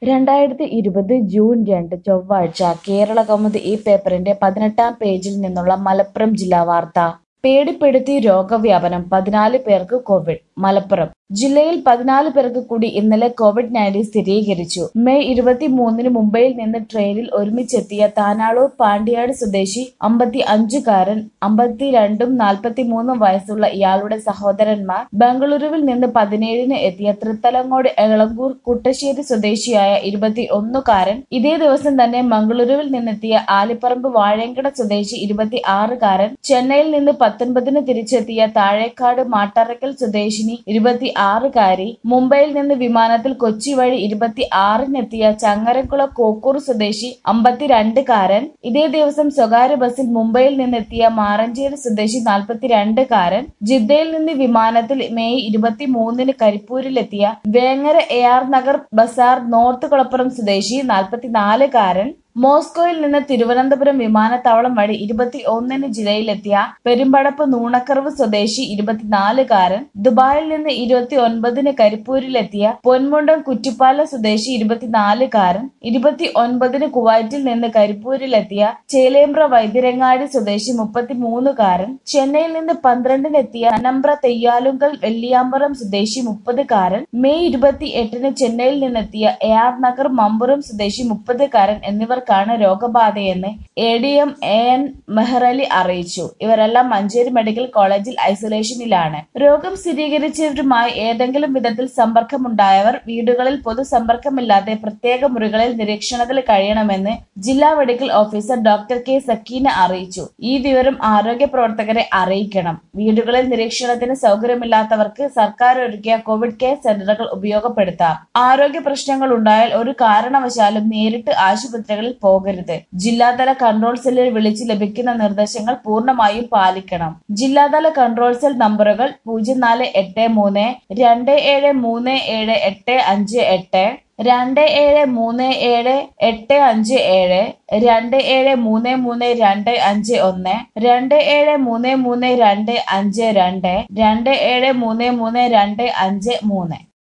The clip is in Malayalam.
രണ്ടായിരത്തി ഇരുപത് ജൂൺ രണ്ട് ചൊവ്വാഴ്ച കേരളകൗമുദി ഈ പേപ്പറിന്റെ പതിനെട്ടാം പേജിൽ നിന്നുള്ള മലപ്പുറം ജില്ലാ വാർത്ത പേടിപ്പെടുത്തി രോഗവ്യാപനം പതിനാല് പേർക്ക് കോവിഡ് മലപ്പുറം ജില്ലയിൽ പതിനാല് പേർക്ക് കൂടി ഇന്നലെ കോവിഡ് നയൻറ്റീൻ സ്ഥിരീകരിച്ചു മെയ് ഇരുപത്തിമൂന്നിന് മുംബൈയിൽ നിന്ന് ട്രെയിനിൽ ഒരുമിച്ചെത്തിയ താനാളൂർ പാണ്ടിയാട് സ്വദേശി അമ്പത്തി അഞ്ചുകാരൻ അമ്പത്തിരണ്ടും നാൽപ്പത്തിമൂന്നും വയസ്സുള്ള ഇയാളുടെ സഹോദരന്മാർ ബംഗളൂരുവിൽ നിന്ന് പതിനേഴിന് എത്തിയ തൃത്തലങ്ങോട് എളങ്കൂർ കുട്ടശ്ശേരി സ്വദേശിയായ ഇരുപത്തി ഒന്നുകാരൻ ഇതേ ദിവസം തന്നെ മംഗളൂരുവിൽ നിന്നെത്തിയ ആലിപ്പറമ്പ് വാഴയങ്കട സ്വദേശി ഇരുപത്തി ആറുകാരൻ ചെന്നൈയിൽ നിന്ന് പത്തൊൻപതിന് തിരിച്ചെത്തിയ താഴേക്കാട് മാട്ടറക്കൽ സ്വദേശിനി ഇരുപത്തി ആറുകാരി മുംബൈയിൽ നിന്ന് വിമാനത്തിൽ കൊച്ചി വഴി ഇരുപത്തി ആറിനെത്തിയ ചങ്ങരംകുളം കോക്കൂർ സ്വദേശി അമ്പത്തിരണ്ടുകാരൻ ഇതേ ദിവസം സ്വകാര്യ ബസ്സിൽ മുംബൈയിൽ നിന്നെത്തിയ മാറഞ്ചേരി സ്വദേശി നാൽപ്പത്തിരണ്ടുകാരൻ ജിദ്ദയിൽ നിന്ന് വിമാനത്തിൽ മെയ് ഇരുപത്തിമൂന്നിന് കരിപ്പൂരിലെത്തിയ Vengara A R Nagar Bazar north Kulappuram സ്വദേശി നാൽപ്പത്തിനാലുകാരൻ മോസ്കോയിൽ നിന്ന് തിരുവനന്തപുരം വിമാനത്താവളം വഴി ഇരുപത്തി ഒന്നിന് ജില്ലയിലെത്തിയ പെരുമ്പടപ്പ് നൂണക്കറവ് സ്വദേശി ഇരുപത്തിനാലുകാരൻ ദുബായിൽ നിന്ന് ഇരുപത്തി ഒൻപതിന് കരിപ്പൂരിലെത്തിയ പൊന്മുണ്ടം കുറ്റിപ്പാല സ്വദേശി ഇരുപത്തിനാലുകാരൻ ഇരുപത്തി ഒൻപതിന് കുവൈറ്റിൽ നിന്ന് കരിപ്പൂരിലെത്തിയ ചേലേമ്പ്ര വൈദ്യരങ്ങാടി സ്വദേശി മുപ്പത്തിമൂന്നുകാരൻ ചെന്നൈയിൽ നിന്ന് പന്ത്രണ്ടിനെത്തിയ അനമ്പ്ര തെയ്യാലുങ്കൽ വെള്ളിയാമ്പറം സ്വദേശി മുപ്പതുകാരൻ മെയ് ഇരുപത്തി എട്ടിന് ചെന്നൈയിൽ നിന്നെത്തിയ എ ആർ നഗർ മമ്പുറം സ്വദേശി മുപ്പതുകാരൻ എന്നിവർ ഇവർക്കാണ് രോഗബാധയെന്ന് A D M A N Mehrali അറിയിച്ചു ഇവരെല്ലാം മഞ്ചേരി മെഡിക്കൽ കോളേജിൽ ഐസൊലേഷനിലാണ് രോഗം സ്ഥിരീകരിച്ചവരുമായി ഏതെങ്കിലും വിധത്തിൽ സമ്പർക്കമുണ്ടായവർ വീടുകളിൽ പൊതുസമ്പർക്കമില്ലാതെ പ്രത്യേക മുറികളിൽ നിരീക്ഷണത്തിൽ കഴിയണമെന്ന് ജില്ലാ medical officer doctor K Sakeena അറിയിച്ചു ഈ വിവരം ആരോഗ്യ പ്രവർത്തകരെ അറിയിക്കണം വീടുകളിൽ നിരീക്ഷണത്തിന് സൗകര്യമില്ലാത്തവർക്ക് സർക്കാർ ഒരുക്കിയ കോവിഡ് കെയർ സെന്ററുകൾ ഉപയോഗപ്പെടുത്താം ആരോഗ്യ പ്രശ്നങ്ങൾ ഉണ്ടായാൽ ഒരു കാരണവശാലും നേരിട്ട് ആശുപത്രികളിൽ പോകരുത് ജില്ലാതല കൺട്രോൾ സെല്ലിൽ വിളിച്ച് ലഭിക്കുന്ന നിർദ്ദേശങ്ങൾ പൂർണ്ണമായും പാലിക്കണം ജില്ലാതല കൺട്രോൾ സെൽ നമ്പറുകൾ പൂജ്യം നാല് എട്ട് മൂന്ന് രണ്ട് ഏഴ് മൂന്ന് ഏഴ് എട്ട് അഞ്ച് എട്ട് രണ്ട് ഏഴ് മൂന്ന് ഏഴ് എട്ട് അഞ്ച് ഏഴ് രണ്ട് ഏഴ് മൂന്ന് മൂന്ന് രണ്ട് അഞ്ച് ഒന്ന് രണ്ട് ഏഴ് മൂന്ന് മൂന്ന് രണ്ട് അഞ്ച് രണ്ട് രണ്ട് ഏഴ് മൂന്ന് മൂന്ന് രണ്ട് അഞ്ച് മൂന്ന്